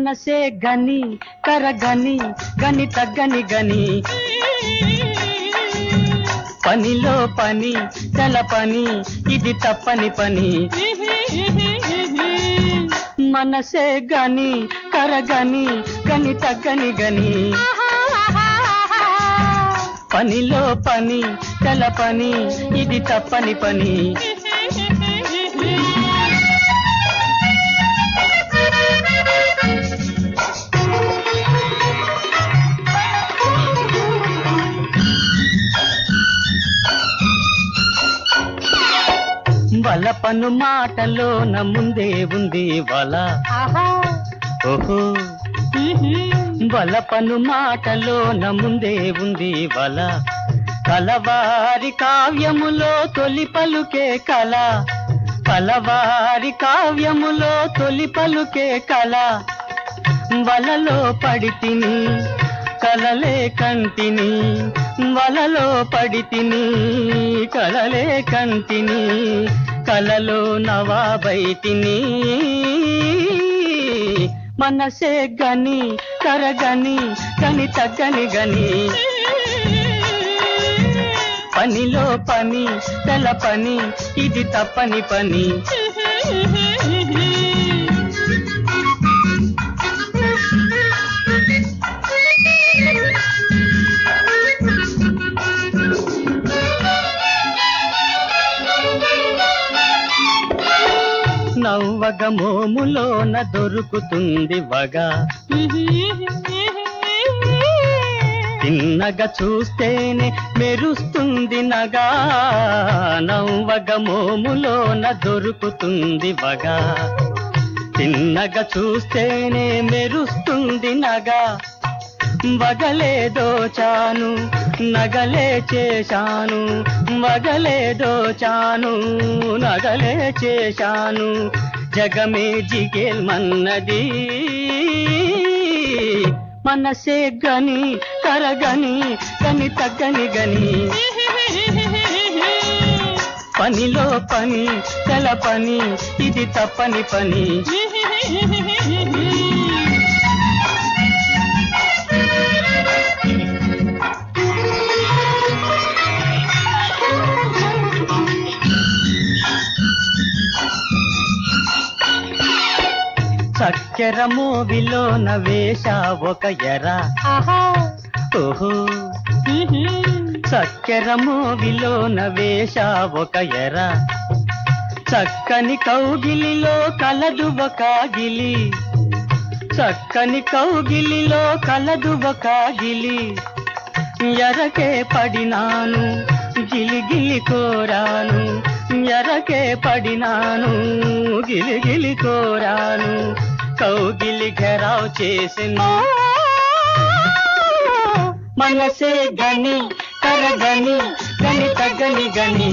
మనసే గని కరగని గని తగ్గని గని పనిలో పని తెల పని ఇది తప్పని పని మనసే గని కరగని గని తగ్గని గని పనిలో పని తెల పని ఇది తప్పని పని వల పను మాటలోన ముందే ఉంది వల ఓహో వల పను మాటలోన ముందే ఉంది వల కలవారి కావ్యములో తొలి పలుకే కల కలవారి కావ్యములో తొలి పలుకే కల వలలో పడితిని కలలే కంటిని వలలో పడితిని కలలే కంటిని కలలో నవాబైతిని మనసే గని కరగని గని తగ్గని గని పనిలో పని తెల పని ఇది తప్పని పని నవ్వగ మోములోన దొరుకుతుంది వగ తిన్నగా చూస్తేనే మెరుస్తుంది నగా నవ్వగ మోములోన దొరుకుతుంది వగ తిన్నగా చూస్తేనే మెరుస్తుంది నగా వగలే దోచాను నగలే చేశాను వగలే దోచాను నగలే చేశాను జగమే జిగేల్మన్నది మనసే గని కరగని గని తగ్గని గని పనిలో పని తెల పని ఇది తప్పని పని చక్కెర మోవిలోన వేష ఒక ఎర ఓహో చక్కెర మోవిలోన వేష ఒక ఎర చక్కని కౌగిలిలో కలదు ఒక గిలి చక్కని కౌగిలిలో కలదు ఒక గిలి ఎరకే పడినాను గిలిగిలి కోరాను ఎరకే పడినాను గిలిగిలి కోరాను కౌగిలి ఘెరావ్ చేసిన మనసే గని కరగని గని తగ్గని గని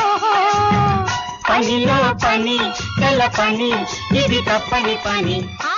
పనిలో పని తెల పని ఇది తప్పని పని ఆ